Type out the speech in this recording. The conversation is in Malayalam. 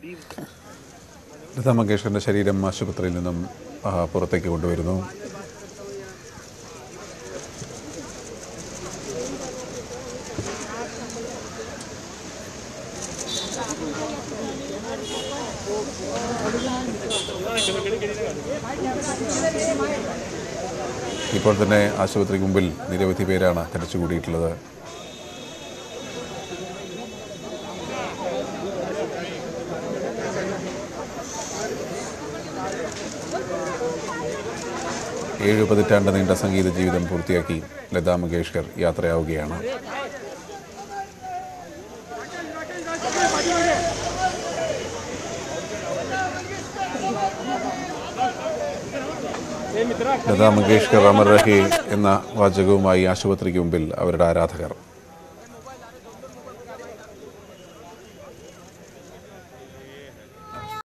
ലതാ മങ്കേഷ്കറിൻ്റെ ശരീരം ആശുപത്രിയിൽ നിന്നും ആ, പുറത്തേക്ക് കൊണ്ടുവരുന്നു ഇപ്പോൾ തന്നെ ആശുപത്രിക്ക് മുമ്പിൽ നിരവധി പേരാണ് തടിച്ചുകൂടിയിട്ടുള്ളത് ഏഴ് പതിറ്റാണ്ട് നീണ്ട സംഗീത ജീവിതം പൂർത്തിയാക്കി ലതാ മങ്കേഷ്കർ യാത്രയാവുകയാണ് ലതാ മങ്കേഷ്കർ അമർ രഹേ എന്ന വാചകവുമായി ആശുപത്രിക്ക് മുമ്പിൽ അവരുടെ ആരാധകർ